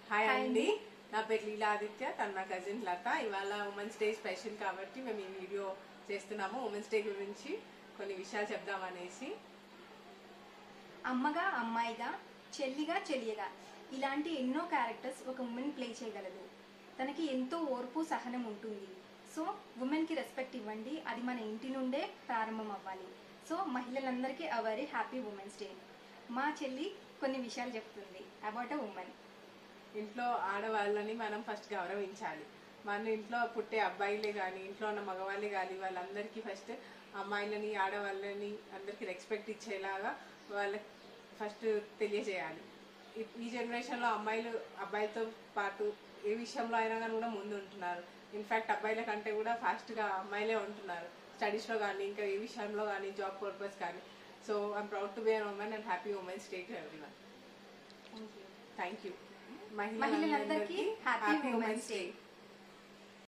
Hi hi అండి అండి. నా పేరు లీలా ఆదిత్య తన నా కజిన్ లత ఇవాళ ఉమెన్స్ డే స్పెషల్ కాబట్టి మేము ఈ వీడియో చేస్తున్నాము ఉమెన్స్ డే గురించి కొన్ని విషయాలు చెప్దామనేసి అమ్మగా అమ్మాయిగా చెల్లిగా చెలియగా ఇలాంటి ఎన్నో క్యారెక్టర్స్ ఒక ఉమెన్ ప్లే చేయగలదు తనకి ఎంతో ఓర్పు సహనం ఉంటుంది సో ఉమెన్కి రెస్పెక్ట్ ఇవ్వండి అది మన ఇంటి నుండే ప్రారంభం అవ్వాలి సో మహిళలందరికీ a very happy women's day మా చెల్లి కొన్ని విషయాలు చెప్తుంది అబౌట్ అ ఉమెన్ ఇంట్లో ఆడవాళ్ళని మనం ఫస్ట్ గౌరవించాలి మన ఇంట్లో పుట్టే అబ్బాయిలే కానీ ఇంట్లో ఉన్న మగవాళ్ళే కానీ వాళ్ళందరికీ ఫస్ట్ అమ్మాయిలని ఆడవాళ్ళని అందరికీ రెస్పెక్ట్ ఇచ్చేలాగా వాళ్ళకి ఫస్ట్ తెలియజేయాలి ఈ- ఈ జనరేషన్లో అమ్మాయిలు అబ్బాయిలతో పాటు ఏ విషయంలో అయినా కానీ కూడా ముందు ఉంటున్నారు ఇన్ఫాక్ట్ అబ్బాయిల కంటే కూడా ఫాస్ట్గా అమ్మాయిలే ఉంటున్నారు స్టడీస్లో కానీ ఇంకా ఏ విషయంలో కానీ జాబ్ పర్పస్ కానీ so I'm proud to be an women and happy women's day to everyone thank you thank you మహిళలందరికీ హ్యాపీ ఉమెన్స్ డే